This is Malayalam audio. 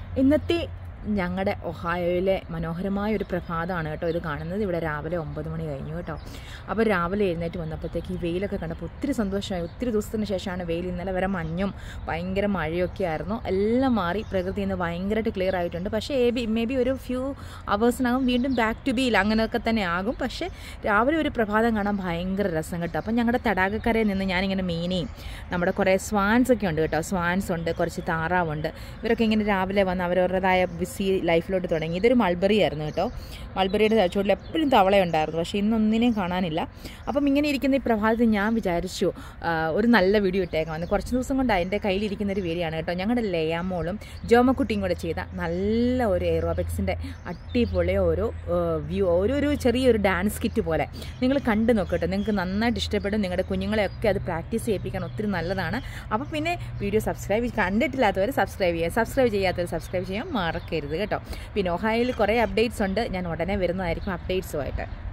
ഇന്നത്തെ ഞങ്ങളുടെ ഒഹായോയിലെ മനോഹരമായ ഒരു പ്രഭാതമാണ് കേട്ടോ ഇത് കാണുന്നത് ഇവിടെ രാവിലെ ഒമ്പത് മണി കഴിഞ്ഞു കേട്ടോ അപ്പോൾ രാവിലെ എഴുന്നേറ്റ് വന്നപ്പോഴത്തേക്ക് ഈ വെയിലൊക്കെ കണ്ടപ്പോൾ ഒത്തിരി സന്തോഷമായി ഒത്തിരി ദിവസത്തിന് ശേഷമാണ് വെയിൽ ഇന്നലെ വരെ മഞ്ഞും ഭയങ്കര മഴയൊക്കെ ആയിരുന്നു എല്ലാം മാറി പ്രകൃതി ഇന്ന് ഭയങ്കരമായിട്ട് ക്ലിയർ ആയിട്ടുണ്ട് പക്ഷേ എ ബി മേ ബി ഒരു ഫ്യൂ അവേഴ്സിനകം വീണ്ടും ബാക്ക് ടു ബിയിൽ അങ്ങനെയൊക്കെ തന്നെ ആകും പക്ഷേ രാവിലെ ഒരു പ്രഭാതം കാണാൻ ഭയങ്കര രസം കേട്ടോ അപ്പം ഞങ്ങളുടെ തടാകക്കരയിൽ നിന്ന് ഞാനിങ്ങനെ മീനെയും നമ്മുടെ കുറേ സ്വാൻസ് ഒക്കെ ഉണ്ട് കേട്ടോ സ്വാൻസ് ഉണ്ട് കുറച്ച് താറാവുണ്ട് ഇവരൊക്കെ ഇങ്ങനെ രാവിലെ വന്ന് അവരവരുടേതായ ബിസി ലൈഫിലോട്ട് തുടങ്ങി ഇതൊരു മൾബറി ആയിരുന്നു കേട്ടോ മൾബറിയുടെ ചുവട്ടിൽ എപ്പോഴും തവളയുണ്ടായിരുന്നു പക്ഷേ ഇന്നൊന്നിനെയും കാണാനില്ല അപ്പം ഇങ്ങനെ ഇരിക്കുന്ന ഈ പ്രഭാതത്തിൽ ഞാൻ വിചാരിച്ചു ആ, ഒരു നല്ല വീഡിയോ ഇട്ടേക്കാം എന്ന് കുറച്ച് ദിവസം കൊണ്ട് എൻ്റെ കയ്യിലിരിക്കുന്ന ഒരു വീഡിയോ ആണ് കേട്ടോ ഞങ്ങളുടെ ലേയാമോളും ജോമക്കുട്ടിയും കൂടെ ചെയ്ത നല്ല ഒരു എയറോബിക്സിൻ്റെ അടിപൊളി ഒരു വ്യൂ ഒരു ഒരു ചെറിയൊരു ഡാൻസ് കിറ്റ് പോലെ നിങ്ങൾ കണ്ടു നോക്കട്ടെ നിങ്ങൾക്ക് നന്നായിട്ട് ഇഷ്ടപ്പെടും നിങ്ങളുടെ കുഞ്ഞുങ്ങളെയൊക്കെ അത് പ്രാക്ടീസ് ചെയ്യിപ്പിക്കാൻ ഒത്തിരി നല്ലതാണ് അപ്പോൾ പിന്നെ വീഡിയോ സബ്സ്ക്രൈബ് കണ്ടിട്ടില്ലാത്തവർ സബ്സ്ക്രൈബ് ചെയ്യുക സബ്സ്ക്രൈബ് ചെയ്യാത്തവർ സബ്സ്ക്രൈബ് ചെയ്യാൻ മറക്കരുത് കേട്ടോ പിന്നെ ഒഹായിൽ കുറേ അപ്ഡേറ്റ്സ് ഉണ്ട് ഞാൻ ഉടനെ വരുന്നതായിരിക്കും അപ്ഡേറ്റ്സുമായിട്ട്